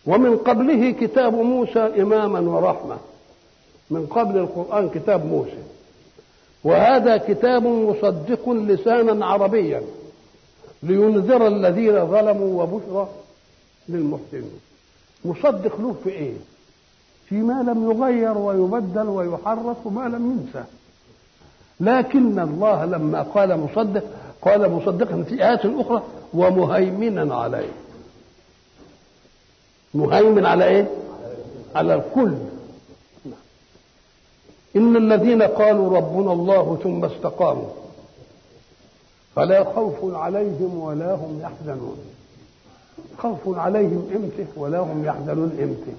ومن قبله كتاب موسى إماما ورحمة من قبل القرآن كتاب موسى وهذا كتاب مصدق لسانا عربيا لينذر الذين ظلموا وبشرى للمحسنين مصدق له في ايه فيما لم يغير ويبدل ويحرف وما لم ينسى لكن الله لما قال مصدق قال مصدقا في آيات أخرى ومهيمنا عليه مهيمن على ايه على الكل إن الذين قالوا ربنا الله ثم استقاموا فلا خوف عليهم ولا هم يحزنون خوف عليهم امتى ولا هم يحزنون امتى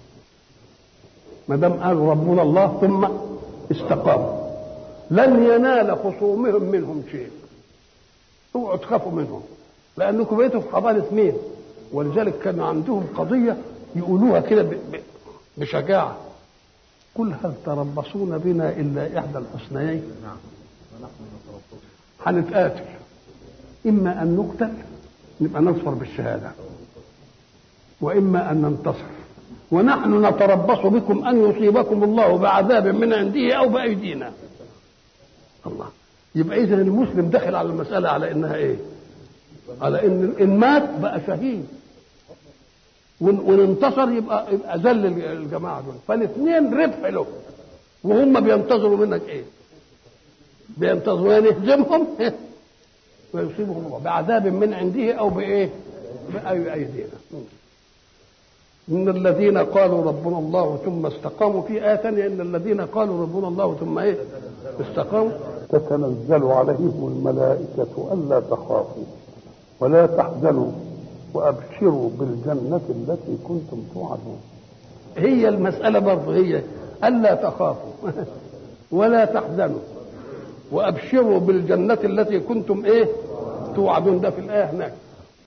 ما دام قال ربنا الله ثم استقاموا لن ينال خصومهم منهم شيء اوعوا تخافوا منهم لانكم بقيتوا في حضاره مين ولذلك كان عندهم قضيه يقولوها كده بشجاعه قل هل تربصون بنا الا احدى الحسنيين هنتقاتل اما ان نقتل نبقى نظفر بالشهاده واما ان ننتصر ونحن نتربص بكم ان يصيبكم الله بعذاب من عنده او بايدينا الله يبقى اذا المسلم دخل على المساله على انها ايه على ان ان مات بقى شهيد وان انتصر يبقى يبقى ذل الجماعه دول فالاثنين ربح له وهم بينتظروا منك ايه؟ بينتظروا ان يهزمهم ويصيبهم الله بعذاب من عنده او بايه؟ باي ايدينا ان الذين قالوا ربنا الله ثم استقاموا في ايه ثانيه ان الذين قالوا ربنا الله ثم ايه؟ استقاموا تتنزل عليهم الملائكه الا تخافوا ولا تحزنوا وابشروا بالجنه التي كنتم توعدون هي المساله برضه هي الا تخافوا ولا تحزنوا وابشروا بالجنه التي كنتم ايه توعدون ده في الايه هناك